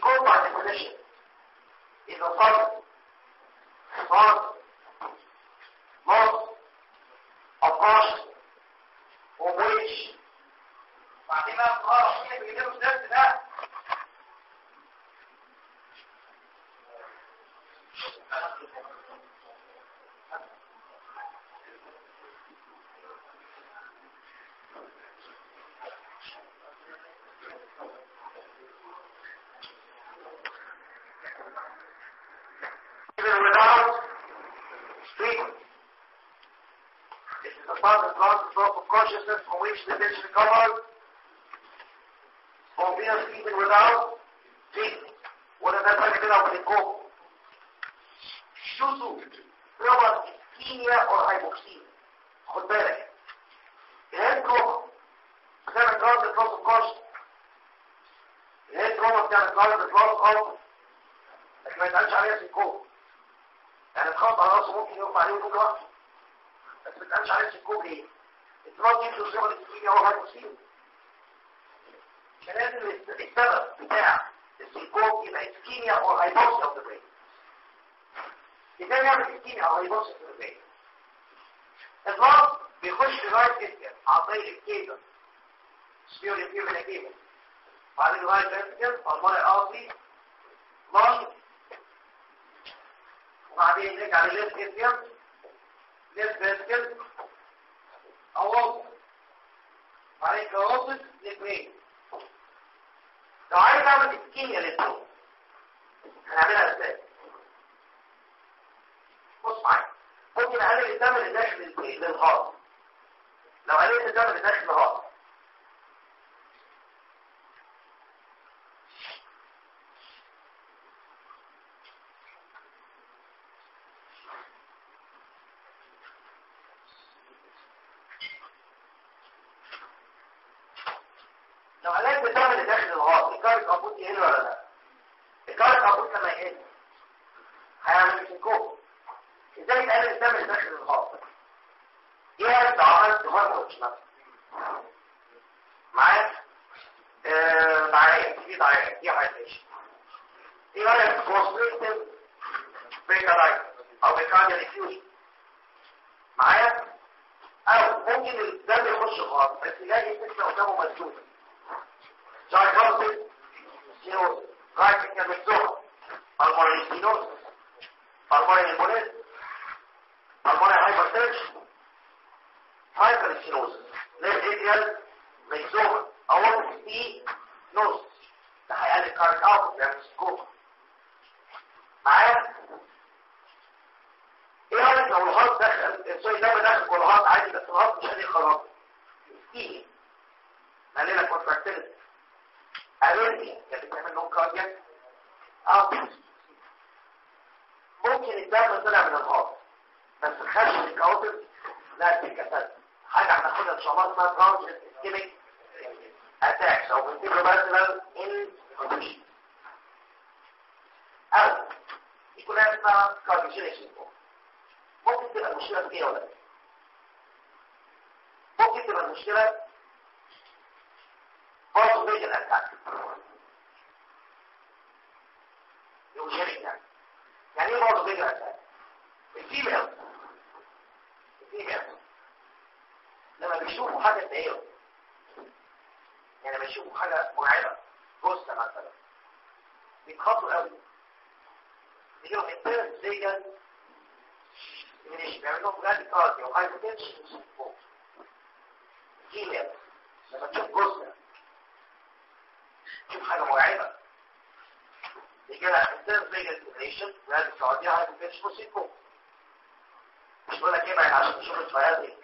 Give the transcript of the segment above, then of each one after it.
الكود by definition إذا صار صار loss of cost of wage بعدين بقى اه مين اللي بيجيبوا الدرس ده even without treatment. This is a part of God's stroke of consciousness from which the vision covers, obvious even without treatment. ولا ده فرق كده وبين الكوم شوزو ربط كيميا او هايبوكسيميا خد بالك الهيد كوما بتعمل جارد كلاس اوف كونشس الهيد كوما بتعمل جارد كلاس اوف لكن ما يتقالش عليها سيكوم يعني الخط على راسه ممكن يغمى عليه ويقوم لوحده بس ما تقالش عليه سيكوم ليه؟ الدراج دي في شغل الكيميا او هايبوكسيميا كان لازم السبب بتاع السيكوم يبقى اسكيميا او هايبوكسيا اوف ذا برين ازاي نعمل اسكيميا او هايبوكسيا اوف ذا برين الضغط بيخش لغايه جدا عن طريق الكيبل سبيول الكيبل الكيبل بعدين لغايه فيرتيكال المرء الارضي لانج وبعدين نرجع لليفت اتيوم ليفت فيرتيكال اواصل بعدين كواصل للبرين لو عايز اعمل اسكيميا للدم هنعملها ازاي بص معايا ممكن اقلل الدم اللي داخل البرين للغاز لو قللت الدم اللي داخل الغاز لو قللت الدم اللي داخل الغاز الكارك ابوت يقل ولا لا الكارك ابوت لما يقل هيعمل سيكوب ازاي تقلل الدم اللي داخل الغاز ايه انت عملت هرمونز مثلا معاك آه معايا في ضعيف في هايدريشن ايه رايك في كونستريكتيف بريكارايت او بريكارديال ديفيوجن معايا او ممكن الدم يخش غلط بس يلاقي سكه قدامه مسدوده زي خلصت سينوز رايت كده مفتوحه بالمونري سينوز بالمونري نيمونيز بالمونري هايبرتنشن هايبر سينوز ليفت اتريال ميزوما اول سي نوز ده هيقلل كارك اوت بيعمل سكوب معايا ايه رايك لو الهارت دخل السوي ده دخل جوه الهارت عادي بس الهارت مش قادر يخرجه ايه قال لك كونتراكتيلتي اريثميا كانت بتعمل نون كاردياك اه ممكن الدم طلع من الهارت بس خش الكاوتر لا تتكسر حاجه هناخدها ان شاء الله اسمها ترانس اسكيميك اتاكس او بنتبه مثلا ان او يكون اسمها كارديشنيك ممكن تبقى المشكله في ايه ولا ممكن تبقى المشكله برضه بيجي الاتاك يوجينيك يعني يعني ايه برضه بيجي الاتاك الفيميل الفيميل لما بيشوفوا حاجه تضايقهم يعني لما يشوفوا حاجه مرعبه جثه مثلا بيتخطوا قوي يجيلهم انترنت زيجا من بيعملوا بلاد كارديو هايبوتنشن فيميل لما تشوف جثه تشوف حاجه مرعبه يجي لها انترنت زيجا ستيميليشن بلاد كارديو هايبوتنشن وسيكو مش بقول لك ابعد عشان تشوف الفيازي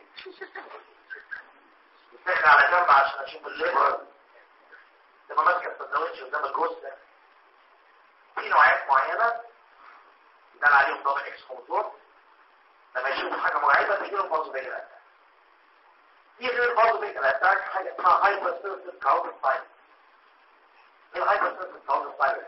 يتاخد على جنب عشان اشوف الليبر لما ماسكه السندوتش قدام الجثه في نوعيات معينه يدل عليهم ضابط اكس موتور لما يشوفوا حاجه مرعبه بيجي لهم برضه بيجي الاتاك في غير برضه بيجي الاتاك حاجه اسمها هايبر سيرفيس كاوتر فاير ايه الهايبر سيرفيس كاوتر فاير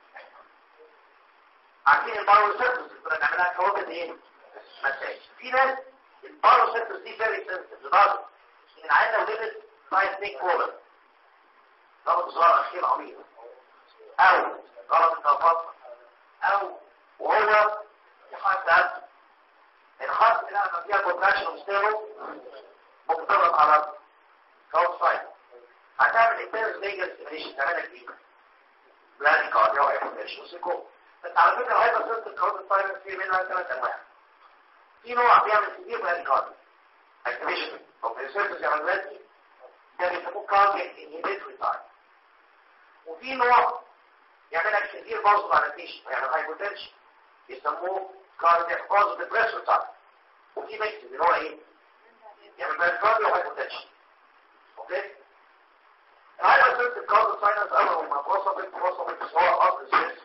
عارفين البارو سيرفيس كنا بنعملها كاوتر ايه؟ مساج في ناس البارو سيرفيس دي فيري سيرفيس لدرجه ان عندنا ولدت سايز سنيك كولر ضغط صغار اخير عميق او غلط الضغط او وهو يحدد الخط اللي انا فيها كونتراكشن وستيرو مقترب على كاوت سايد هتعمل انترس ليجل ستيميليشن تعملها جديد بلاني كارديو هايبوتنشن وسيكو بس على فكره الهايبر سيستم كاوت سايد في منها ثلاث انواع في نوع بيعمل سيفير بلاني كارديو اكتيفيشن اوف ريسيرش يا دلوقتي ده بيسموه كارديو انهبيتوري تايم وفي نوع يعمل لك سيفير باوز فاليديشن يعني هايبوتنشن يسموه كاردياك باوز ديبريسور تايم وفي ميكس اللي هو ايه يعني بقى كارديو هايبوتنشن اوكي الهايبر سيستم كارديو ساينس اول ما وصلت وصلت سواء قصر السيس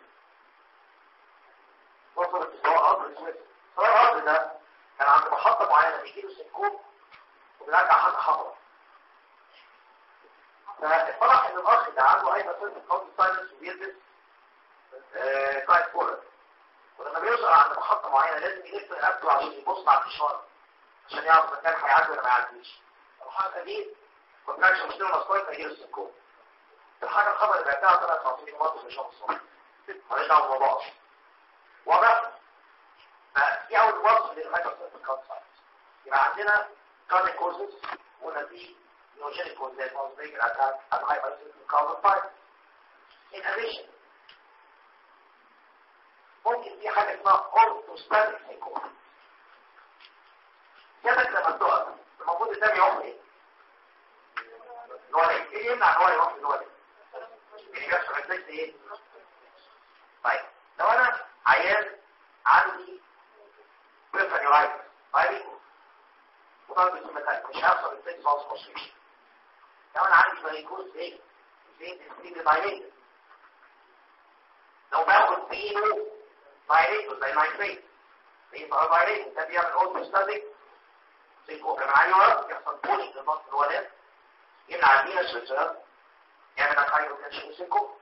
وصلت سواء قصر السيس سواء القصر ده كان عند محطة معينة بيجي له سنكوب وبيرجع حاجة حمراء فالفرح ان الاخ ده عنده هايبر سيستم كارديو ساينس وبيلبس كايت فولر ولما بيوصل عند محطة معينة لازم يلف رقبته عشان يبص على الإشارة عشان يعرف مكان هيعدي ولا ما يعديش الحركة دي كونتراكشن مش تبقى مسكوية فيجيله السنكوب الحاجة الخبر اللي بعتها طلعت تعطيني مرض مش هنصر ماليش دعوة بالموضوع واضح؟ فدي أول وصف للهايبر سيستم كارد ساينس يبقى عندنا كارنيك كوزز وقلنا في نيوجينيك كوزز زي الموزبيك الأتاك الهايبر سيستم كارد ساينس in addition ممكن في حاجة اسمها اورتوستاتيك سيكون جابك لما تقف المفروض الدم يروح ايه؟ نوالي ايه يمنع نوالي يروح نوالي اللي بيحصل الفكس ايه؟ طيب لو انا عيان عندي بريفانيولايتس طيب وطالب السمتاك مش هيحصل الفكس خالص كونستريكشن لو انا عندي ماليكوز ايه؟ زي السبيد دايليتد لو باخد فيه فايريتو زي نايتريت يبقى فايريتو ده بيعمل اوتوستاتيك سيكو كان عليه ورق يحصل بوش للنص الولاد يمنع الدين السلسلة يعمل اكايرو تنشن سيكو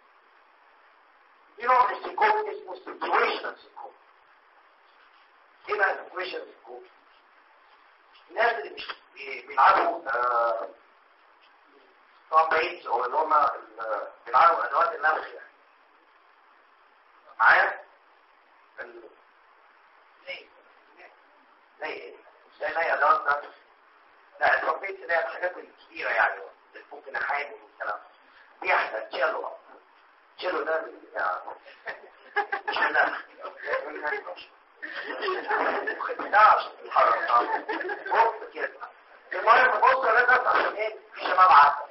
في نوع من السيكو اسمه سيتويشنال سيكو ايه بقى سيتويشنال سيكو الناس اللي مش بيلعبوا ترامبيتس او اللي هم بيلعبوا ادوات النفخ يعني معايا ليه ليه زي ما هي ادوات نفس لا الترابيز ده الحاجات الكبيره يعني اللي ممكن احايل والكلام دي احسن تشيلو تشيلو ده مش انا خدناش الحركه بص كده المهم بص يا بس عشان ايه في شباب عارفه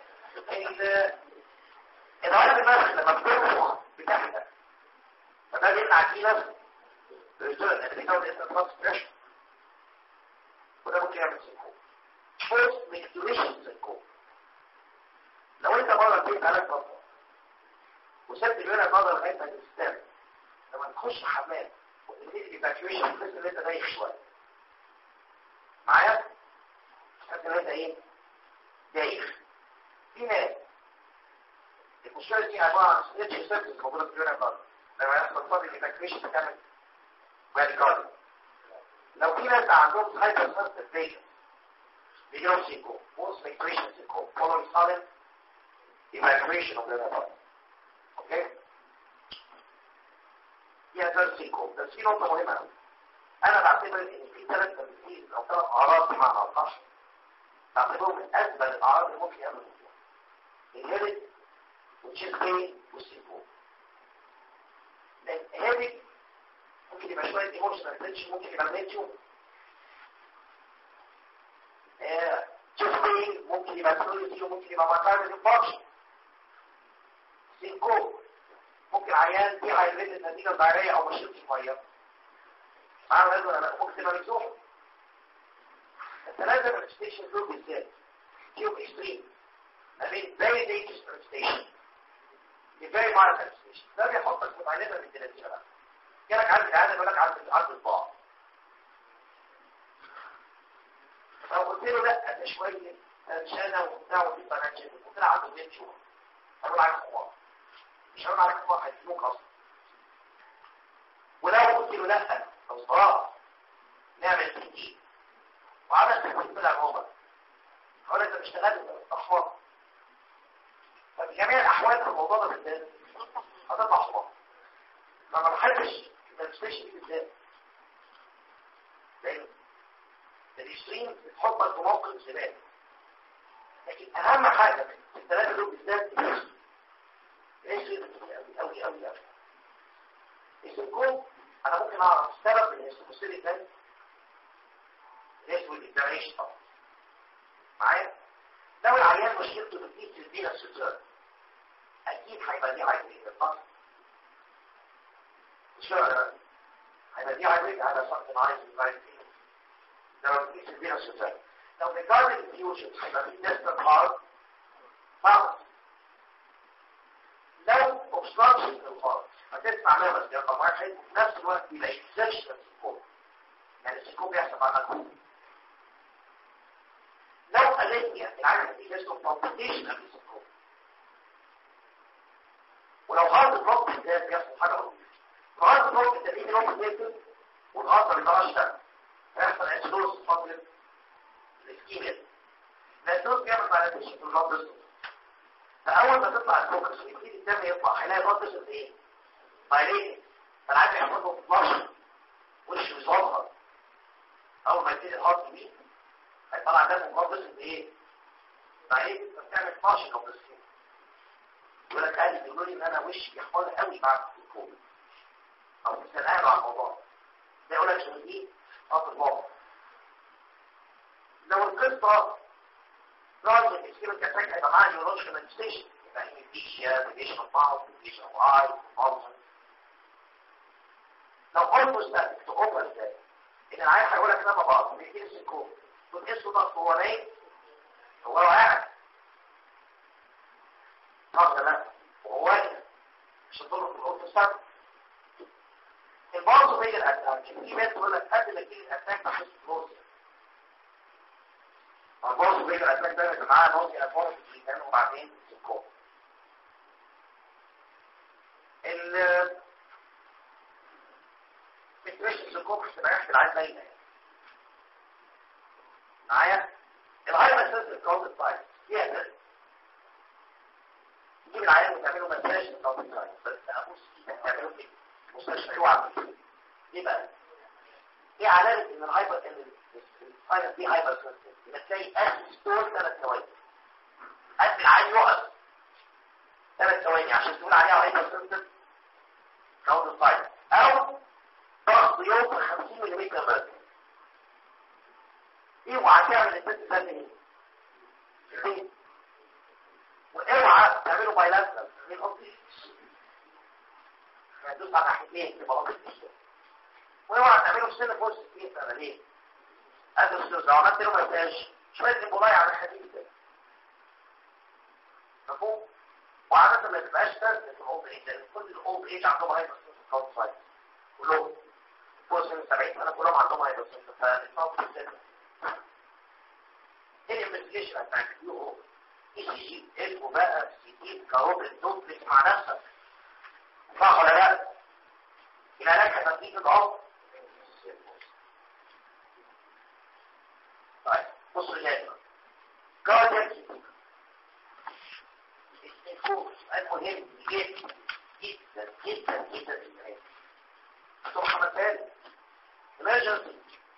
الغالب النفس لما بتنفخ بتحدث فده بيمنع فيه نفس الرجال اللي بيكون اسم خاص فريش وده ممكن يعمل سيكون فورس ميكتوريشن سيكون لو انت بره البيت عليك فتره وسبت الولد بره لغايه ما تستاذ لما تخش حمام وتبتدي الايفاكيويشن تحس ان انت دايخ شويه معايا؟ تحس ان انت ايه؟ دايخ في ناس المشكله دي عباره عن سنتش سيرفيس موجوده في الولد بره لما يحصل فاضي الايفاكيويشن بتعمل راديكال لو في ناس عندهم هايبر سنسيتيف فيجن بيجيلهم سيكو بوست ميكريشن سيكو فولوينج سالن evacuation of the liver اوكي دي اثار سيكو بس في نقطه مهمه قوي انا بعتبر ان في ثلاث تمثيل او ثلاث اعراض بمعنى اصح بعتبرهم من اسبل الاعراض اللي ممكن يعملوا فيها الهيرد والتشيست بين والسيكو الهيرد ممكن يبقى شوية ايموشنال تنشن ممكن يبقى ميتيو تشفين ممكن يبقى سلوسي وممكن يبقى مكان الفرش سينكو ممكن عيان دي هيريد النتيجة الضعيرية او مشيط مية معنا لازم انا ممكن تبقى ميزوح الثلاثة manifestation دول بالذات فيهم اكستريم I mean very dangerous manifestation the very mild manifestation ده بيحطك في معلمة من الثلاثة بقى جالك عند العادة يقول لك عند عند الضاع لو قلت له لا ده شوية مش انا وبتاع ودي فاينانشال قلت له عنده بيت شهور هقول عليك حمار مش هقول عليك حمار هيسلوك اصلا ولو قلت له لا لو صراحة نعمل تي دي وعمل تكوين بلا العمر هقول انت مش تغلب احمر ففي جميع الاحوال في الموضوع ده بالذات هتطلع حمار بحبش المانيفستيشن دي بالذات لان الاكستريم بتحطك في موقف زباله لكن اهم حاجه في الثلاثه دول بالذات الاكستريم قوي قوي قوي قوي السيكون انا ممكن اعرف السبب من السيكوسيلي ده الاسود الدمعيش طبعا معايا لو العيان مشكلته بتزيد في البيئه السوزان اكيد هيبقى دي عايزين القصر مش كده هيبقى دي عايزين على صف عايز عايز لو بتزيد في البيئه السوزان لو ريجاردنج الفيوجن هيبقى في ديستنت هارد فقط لو obstruction في الهارد هتسمع نفس دي رقم واحد وفي نفس الوقت يبقى exertion السكوب يعني السكوب بيحصل على مجهود لو أليميا العالم دي اسمه palpitation قبل السكوب ولو هارد بلوك بالذات بيحصل حاجة بسيطة هارد بلوك التدريب اللي هو بيتم والقطر اللي طلع الشمس هيحصل انسلوس فترة الاسكيميا الانسلوس بيعمل بالانتيشن في البلد فأول ما تطلع الفوكس ويبتدي الدم يطلع هيلاقي البلد بريشر ايه؟ بايليتد فالعادي يحطه في 12 وشه يصغر اول ما يبتدي الهارت يمين هيطلع دم مقدس بايه؟ بايليتد فبتعمل 12 كومبريسيون يقول لك قال بيقولوا لي ان انا وشي بيحمر قوي بعد الكوب او بيسالوا على الموضوع ده يقول لك ان دي خط البابا لو القصه راجل الاسكيميك اتاك هيبقى معاه نيورولوجيكال مانيفستيشن يبقى هيميبليشيا ديليشن اوف ماوث ديليشن اوف اي كونفولجن لو قلت مستهدف تقوم ازاي ان العيال هيقول لك لما بقى بيجي السكوب تقول اسمه ضغط هو نايم هو قاعد طب لا وهو واقف مش هتضره في الاوضه السبب البارزو بيجي الاتاك في ناس تقول لك قبل ما يجي الاتاك بحس بروسيا البارزو بيجي الاتاك ده يبقى معاه نوزي افورس في كان وبعدين سكوب ال مش السكوب مش تبقى العين باينه معايا الهايبر سنسيتيف كاونت سايز فيها ده تجيب العيان وتعمله مساج كاونت سايز بس ابوس تعمله في مستشفى يوعى ليه بقى؟ ايه علامه ان الهايبر ان السايز دي هايبر سنسيتيف يبقى تلاقي اخر ستور ثلاث ثواني قد العين يقف ثلاث ثواني عشان تقول عليها هايبر سنسيتيف كاونت سايز او ضغط يوم 50 ملم مركز اوعى تعمل الست ثانية واوعى تعمله بايلاترال من قصدي هتدوس على ناحيتين تبقى قصدي واوعى تعمله في سنة فوق 60 سنة ليه؟ ادرس لو عملت له مساج شوية نبولاي على الحديد ده مفهوم؟ وعادة ما تبقاش تنسى في الاولد ايج لان كل الاولد ايج عندهم هايبر كاونت سايز كلهم فوق سن 70 سنة كلهم عندهم هايبر فالإصابة في السن الانفستيجيشن بتاعت اليو اي سي جي اسمه بقى سي تي كروبل دوبلكس مع نفسك صح ولا لا؟ العلاج هيبقى فيه اضعاف طيب بصوا لي كاردياك الفوكس المهم جدا جدا جدا جدا جدا ثم مثال emergency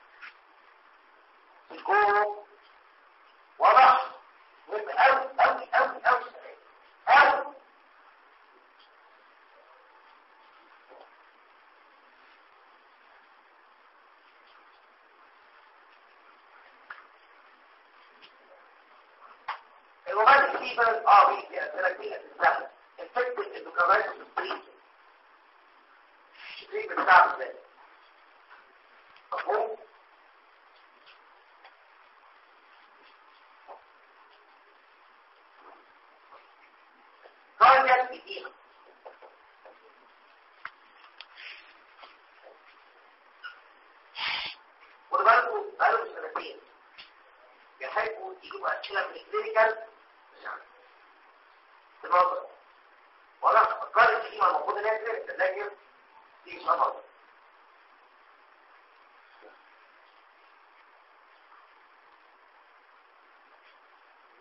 الجو واضح مهم قوي قوي قوي قوي قوي الرومانتيك فيبر اه بيجي اسئله كتير تستاهل الفكر انه كمان في الستريت الستريت بتاعه ازاي مفهوم كاردياك كتير وبرضه بقالهم سنتين بيحبوا يجيبوا أسئلة من الكلينيكال تنظر ولا فكرت الكلمة المفروض ان هي كلينيكال لكن دي مش نظر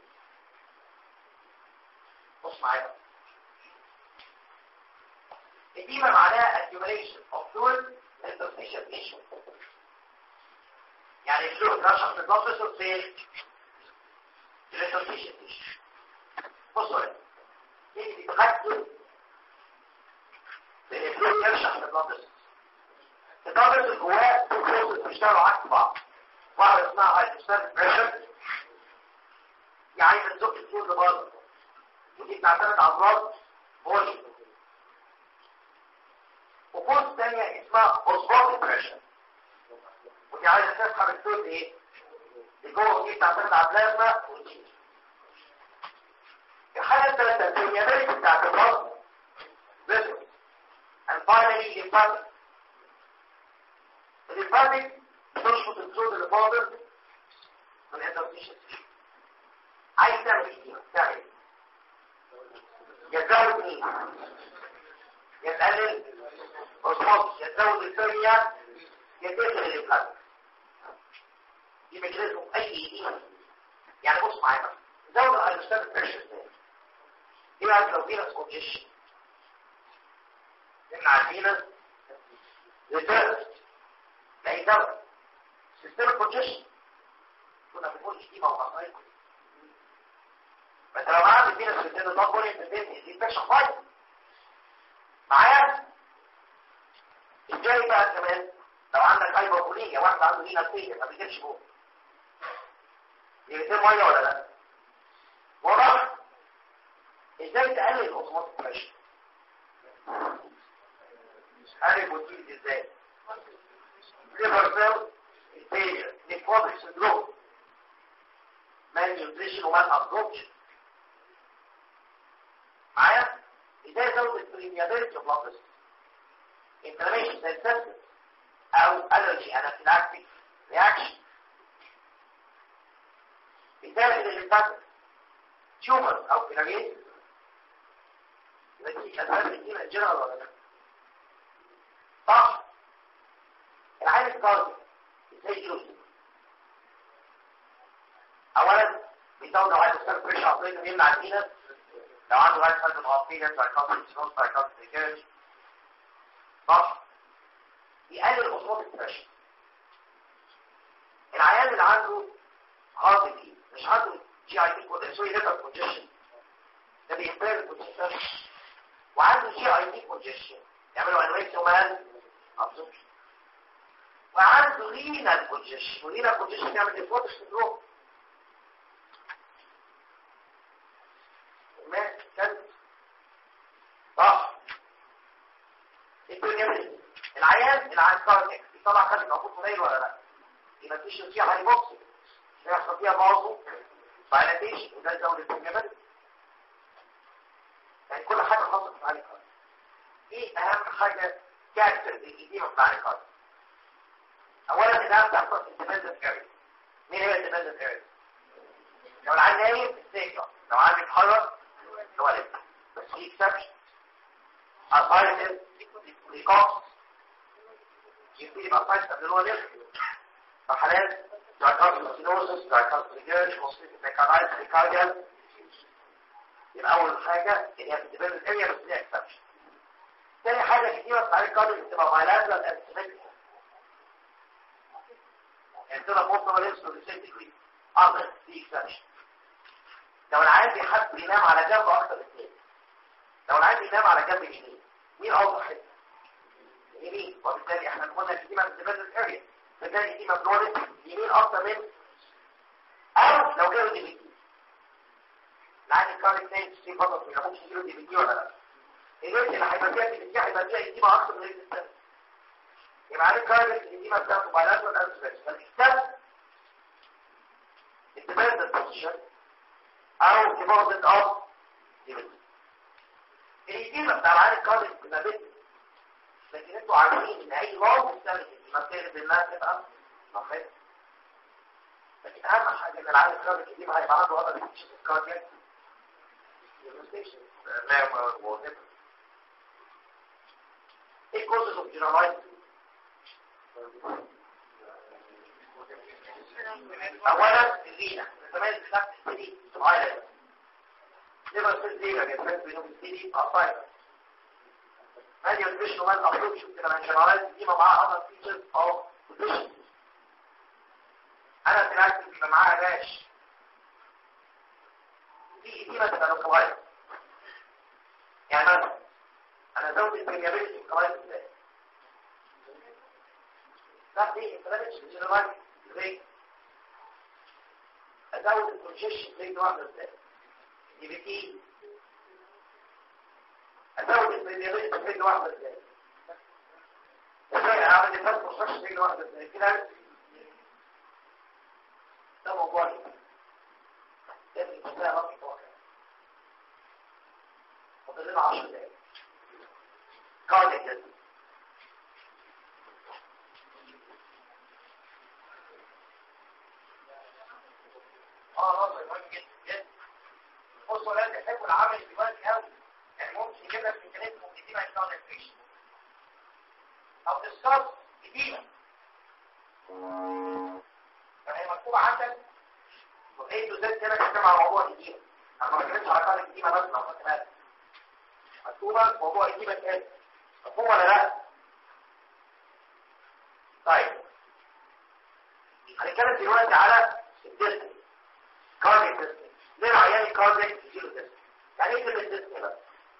بص معايا edema معناها accumulation of fluid in interstitial tissue يعني الفلويد رشح في البلد فيسل في الانترستيشن تيشو بصوا هنا يجي بيتغذوا لان الفلويد يرشح في البلد فيسل البلد فيسل جواه تو فلويد بيشتغلوا عكس بعض واحده اسمها هايدروستاتيك بريشر يعني بتزق الفلويد لبره ودي بتعتمد على البلد فوليوم وفورس ثانيه اسمها اوسموتيك بريشر ودي عايزه تفهم الفلويد ايه الجوه دي بتعتمد على البلازما والجين الحاجه الثالثه البريميابيلتي بتاعت البلد فيسل and finally lymphatic الليمفاتيك تشفط الفلويد اللي فاضل من الانترستيشن عايز تعمل ايه تعمل يزود مين يقلل اوسموس يزود الثانيه يدخل الليمفاتيك دي ميكانيزم اي ايدين يعني بص معايا زود الهيدروستاتيك بريشر ازاي ايه عارف لو فينس كونجيشن احنا عارفين ريزيرف لاي دواء سيستم كونجيشن كنا بنقول شتيمه ومصايب بس لو عندي فينس سيستم ده بقول انت دي انفكشن فايت معايا ازاي بقى كمان لو عندك هايبوكوليميا واحد عنده هنا فيه ما بيجيبش جوه يبقى ميه ولا لا واضح ازاي تقلل الاوزموتيك بريشر قلل بوتيل ازاي ليفر سيل ستيج نيكروتيك سندروم مان نيوتريشن ومان ابزوربشن معايا ازاي ازود البريميابيلتي اوف بلاد انفلاميشن زي السيستم او الرجي انافيلاكتيك رياكشن مثال الليمفاتيك تيومر او فيلاجيت يبقى دي اسباب الدين الجنرال ولا لا صح العين الكاردي ازاي يجيله اولا بيزود عدد السيرف بريشر عقليا بيمنع الفينس لو عنده رايت سايد مغطية سايكوتيك سنوس سايكوتيك ريكيرج صح يقلل اصوات البريشر العيان اللي عنده هارت دي مش عنده جي اي تي سوري ليفر كونجيشن ده بيحتاج كونجيشن وعنده جي اي تي كونجيشن يعملوا انويكس ومان ابسوربشن وعنده رينال كونجيشن ورينال كونجيشن يعمل ديفوتش سندروم الماس كان صح البريميري العيان العيان كارنيك بيطلع خارج عقود قليل ولا لا يبقى فيش فيها هايبوكسي يحصل فيها بعضه فايلاتيشن وده يزود البريميري يعني كل حاجه خاصه بتعالج الكارنيك ايه اهم حاجه كاركتر الإديمة بتاع الكارنيك اولا اذا بتحصل اندبندنت اريا مين هي الاندبندنت اريا لو العيان نايم السيكلا لو العيان بيتحرك هو لسه بس في اكسبشن الفايتل ريكوكس يبتدي بقى فايت قبل هو لسه فحالات دايكارسينوسيس دايكارسينوجيرش مصيبة ميكانايز ريكارديال يبقى اول حاجة اللي هي اندبندنت اريا بس ليها اكسبشن تاني حاجة كتيرة بتاع الكارديو بتبقى بايلاترال انسيمتري يعني تبقى بوصل لنفسه لسنتيجري اقدر دي اكسبشن لو العيان بيحب ينام على جنب اكتر من اثنين لو العيان بينام على جنب يمين مين اوضح حته يمين وبالتالي احنا قلنا الكتيمه في الديبندنت اريا فبالتالي الكتيمه بنولد يمين اكتر من او لو جاله دي بي تي العيان الكارد نايم في فقط مش ممكن يجيله دي بي تي ولا لا الوقت اللي هيبقى فيها دي بي تي هيبقى فيها الكتيمه اكتر من الانسان يبقى عليه كارد الكتيمه بتاعته بايلاترال انسبكت فالاكتاب الديبندنت بوزيشن او deposit of dividend الإجابة بتاع العالم القادم بتبقى بيت لكن انتوا عارفين ان اي لون بتستمر المسائل بالله تبقى مخيط لكن اهم حاجة ان العالم القادم الجديد هيبقى عنده وضع بيكتشف الكاردياك ايه كوزز اوف جينولايت اولا الرينا الزمان بتاعت السيدي صغيرة ليبر سيل دي ما جبت بينهم السيدي قصير هذه الفيشن وان ابروتش كده من شغالات دي معاها اذر فيتشرز اهو الفيشن انا سمعت بيبقى معاها راش دي دي مثلا لو صغير يعني مثلا انا زود البريابيلتي كويس ازاي لا دي انت لازم تجربها ازاي ازود الكونجيشن زي واحده ازاي دي بتي ازود البريابيلتي زي واحده ازاي ازاي اعمل الناس مصرش زي واحده ازاي كده ده موضوع لازم تبقى رقم واحد فاضل لنا 10 دقايق قاعدة كده اه نظر مهم جدا جدا بصوا لا تحبوا العمل دلوقتي قوي يعني ممكن يجيب لك ميكانيزم جديد هيشتغل الفيش او ديسكاس جديده فهي مكتوبه عندك وايه تزاد كده كده على موضوع جديد انا ما بتكلمش على قاعده جديده بس لو خدت بالك مكتوبه موضوع جديد كده مفهوم ولا لا طيب هنتكلم دلوقتي على الديستني كارديك ديستني ليه العيان كارديك يجيله ديستني يعني ايه كلمه ديستني بس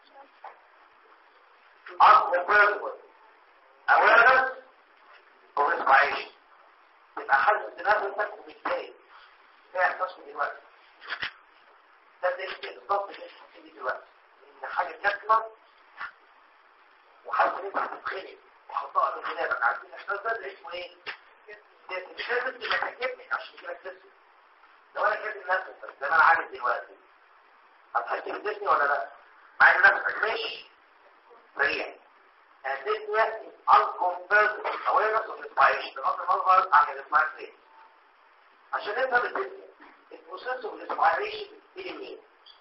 uncontrollable awareness of respiration يبقى حاسس بنفسك ومتضايق ده يحصل دلوقتي ده بالظبط اللي انت فيه دلوقتي ان حاجه كاتمه وحاسس ان انت هتتخنق وحطها في غلابك عارفين الاحساس ده اللي اسمه ايه؟ مش لازم تبقى كاتبني عشان كده تسمع لو انا كاتب نفسي بس زي ما انا عارف دلوقتي هتحس بديسني ولا لا؟ مع ان نفسك مش سريع الديسنيا unconfirmed awareness of respiration بغض النظر عن الريسبيريشن عشان نفهم الديسنيا البروسيس اوف ريسبيريشن بيجي منين؟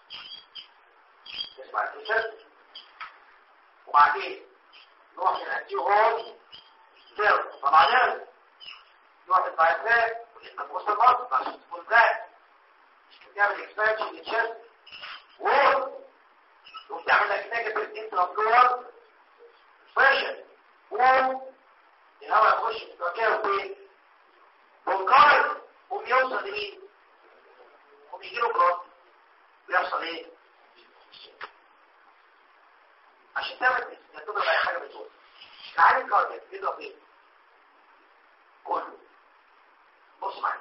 ريسبيريشن وبعدين نروح للانتيو هول سيرف طبعا نروح للبايفات ونبص البطن عشان تكون ذات تعمل اكسبانشن للشست وول وتعمل لك نيجاتيف انترابلور بريشر وول الهواء يخش في مكانه فين؟ بونكارد وبيوصل لمين؟ وبيجي له بلوت بيحصل ايه؟ عشان تعمل تضرب اي حاجه بتقول تعالى الكارديك بيضرب ايه؟ كله بص معايا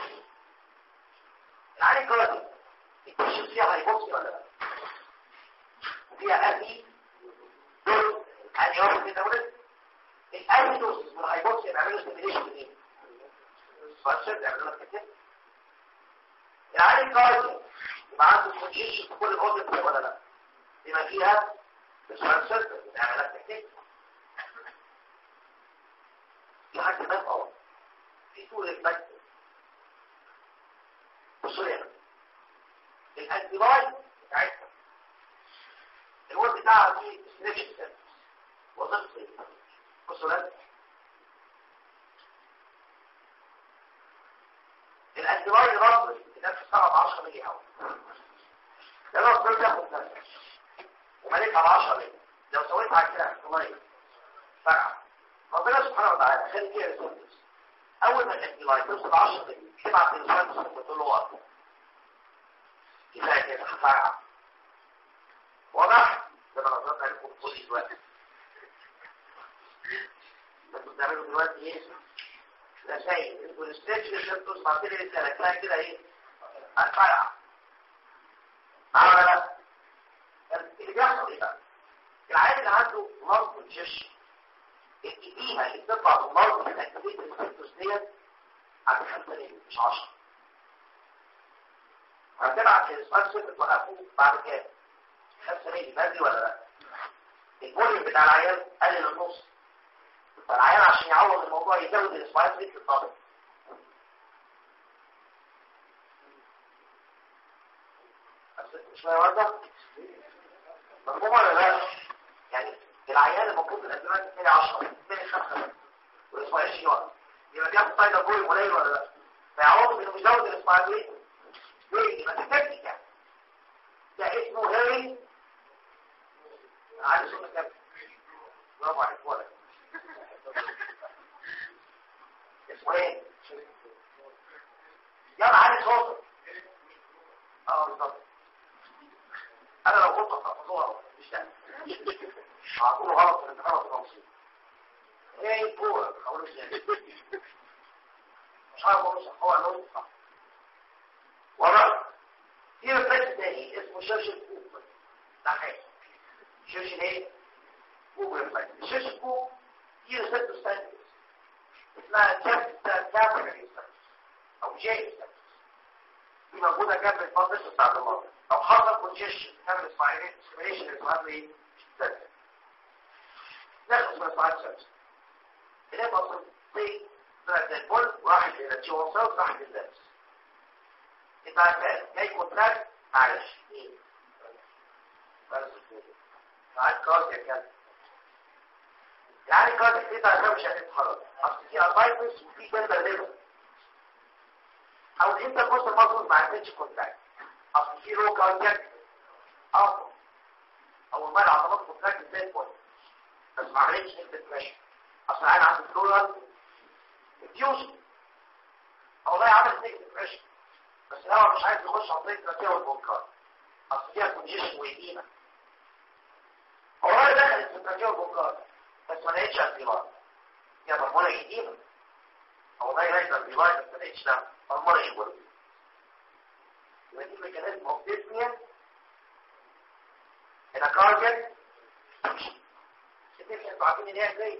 تعالى الكارديك التشخيص فيها هيبصي ولا لا؟ فيها أبي دول يعني واحد من دولة الأبيدوس والهيبوكس يعملوا ستيميليشن ايه؟ فالشد يعملوا لك كده العالي الكارديك يبقى عنده كونجيشن في كل الغدد ولا لا؟ بما فيها السؤال سد يعمل لك كده في حاجة كمان اه في طول المجد بصوا هنا الانتيباي بتاعتها الوقت بتاعها دي سليكشن سيرفيس وظيفة ايه؟ بصوا لازم الانتيباي رفض نفس السبعة ب 10 ملي هوا ده لو صرت ياخد نفس ومالكها ب 10 ملي لو سويت على كده احتمالية فرقة ربنا سبحانه وتعالى خلي كده سيرفيس اول ما الانتيباي توصل 10 ملي تبعت للانسان تقول له وقت كفاية كده هفرقع واضح؟ ده انا نظرت عليكم كل دلوقتي انتوا بتعملوا دلوقتي ايه؟ لا شيء انتوا الاستيتش اللي انتوا سمعتوا لي رساله كفايه كده ايه؟ هتفرقع معايا ولا لا؟ اللي بيحصل ايه بقى؟ العيال اللي عنده مرض الجيش القديمه اللي بتطلع من مرض الاكتيفيتي السيتوس ديت عند 5 ليل مش 10 هتبعت للسؤال صفر توقفه بعد كام؟ خمسة ميلي بدري ولا لا؟ الفوليوم بتاع العيان قلل النص فالعيان عشان يعوض الموضوع يزود الاسبوعات ريت للطابق مش واضح؟ مفهوم ولا لا؟ يعني العيان المفروض الاسبوعات تبتدي 10 تبتدي 5 والاسبوع 20 وقت يبقى بياخد فايده فوليوم قليل ولا لا؟ فيعوض انه يزود الاسبوعات ريت ليه؟ يبقى تكتيكال ده اسمه هيري عايز اسمه كام برافو عليك ولد اسمه ايه يلا علي صوتك اه بالظبط انا لو كنت هتحفظوها مش ده هقوله غلط في الامتحان وتبقى ايه كوره هقوله ازاي مش عارف اقول صح هو قال صح ورا في رفلكس تاني اسمه شاشه كوب ده حاجه شاشه ايه كوب رفلكس شاشه كوب دي ريسبتور ستاندرز اسمها كابتا كابتا او جي دي موجوده جنب الفاضل بتاع الدماغ لو حصل كونجيشن تعمل سبايريشن اسمها ايه؟ ناخد من سبايريشن سيرفيس اللي بصل في طلعت البول وراحت الى التيون سيلز راحت للنفس يبقى كان جاي كونتراكت معلش ايه؟ بس معاك كارد يا كلب يعني كارد في بقى مش هتتحرك اصل في اربايتس وفي جلبه ليفر او انت كوست المصل ما عملتش كونتاكت اصل في رو كاردياك افضل او ما العضلات كونتاكت زي الفل بس ما عملتش انت تمشي اصل انا عندي فلورال ديفيوجن او لا عملت نيجاتيف بريشر بس الهواء مش عايز يخش عن طريق التركيه والبونكار اصل فيها كونجيشن وإديمة هو لا دخلت في التركيه والبونكار بس ما لقيتش انفيلار يا مرمونة إديمة او لا يلاقي انفيلار بس ما لقيتش ده مرمونة إيجوال يبقى دي ميكانيزم اوف ديسنيا in a cardiac significant عارفين ان هي ازاي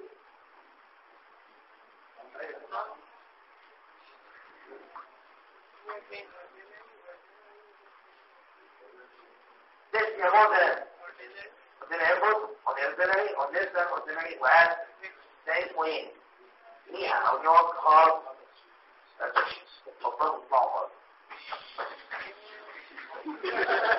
ديسنيا مودرن قلنا يبص ordinary ordinary ordinary وقال ده اسمه ايه؟ ليها او نوع خاص اتفضلوا اطلعوا بره